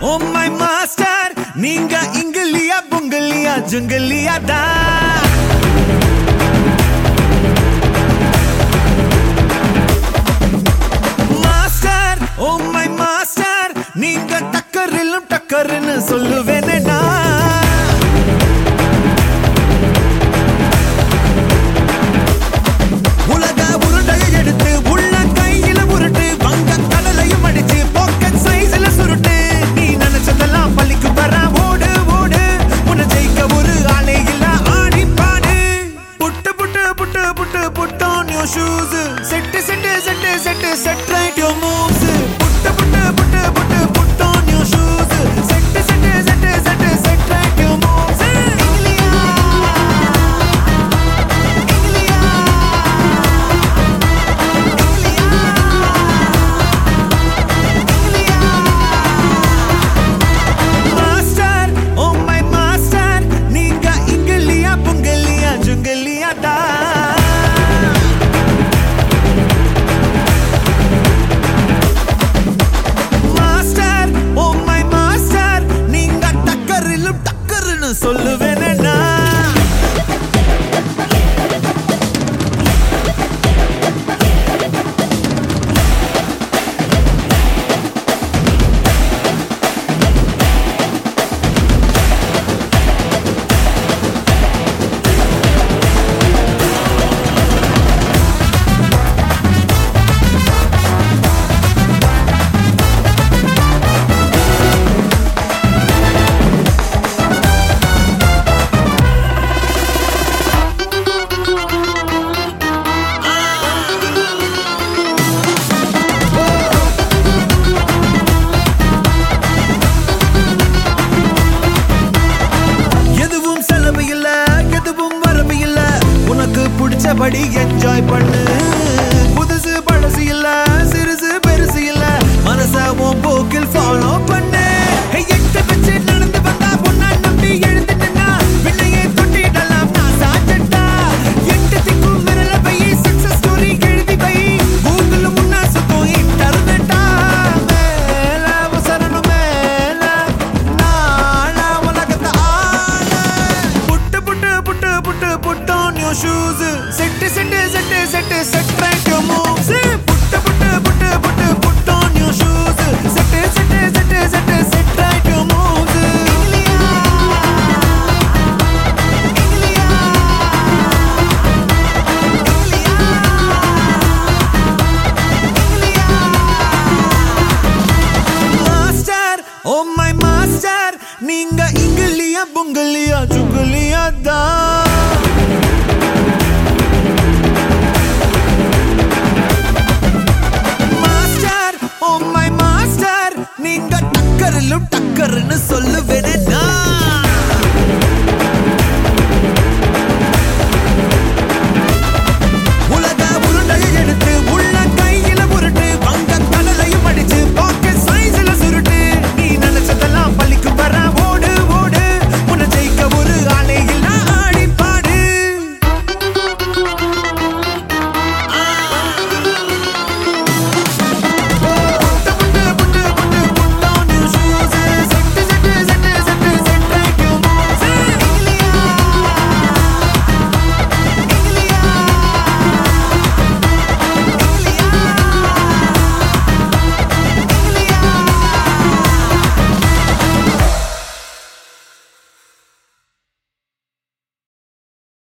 O my master நீங்க இங்கிலியா புங்கிலியா ஜுங்கிலியா தான் master oh my master நீங்க டக்கரிலும் டக்கர்னு சொல்லுவேனே நான் உலக உருண்டையை எடுத்து உள்ள கையில உருட்டு வங்க கடலையும் அடிச்சு பாக்கெட் சைஸ்ல சுருட்டு நீ நினைச்சதெல்லாம் பள்ளிக்கு வர ஓடு ஓடு உன்னை ஜெயிக்க ஒரு ஆளே இல்ல ஆடி பாடு put put put put put on your shoes set set set set set right your moves put put put put put on your shoes set set set set set right your moves இங்கிலியா இங்கிலியா master oh my master நீங்க இங்கிலியா புங்கலியா ஜுங்கலியா டா master oh my master நீங்க டக்கரிலும் டக்கர்னு சொல்லுவேனே நான் எதுவும் செலவு இல்ல எதுவும் வரவு இல்ல உனக்கு பிடிச்சபடி என்ஜாய் பண்ணு புதுசு பழசு இல்ல சிறுசு பெருசு இல்ல மனச உன் போக்கில் ஃபாலோ பண்ணு Hey, எட்டு வச்சு நடந்து வந்தா பொண்ணா நம்பி எழுந்துட்டா பின்னையே தொட்டிடலாம் நான் சாச்சட்டா எட்டு திக்கும் விரல வை சக்சஸ் ஸ்டோரி எழுதி வை கூகுள் முன்னா சுத்தம் இன்டர்நெட்டா மேல அவசரணும் மேல நானா உலகத்தை ஆள put put put put put on your shoes set set set set set right your moves put put put put put on your shoes set set set set set right your moves இங்கிலியா இங்கிலியா master oh my master நீங்க இங்கிலியா புங்கலியா சுங்கலியா தான் master oh my master நீங்க டக்கரிலும் டக்கர்னு சொல்லுவேன்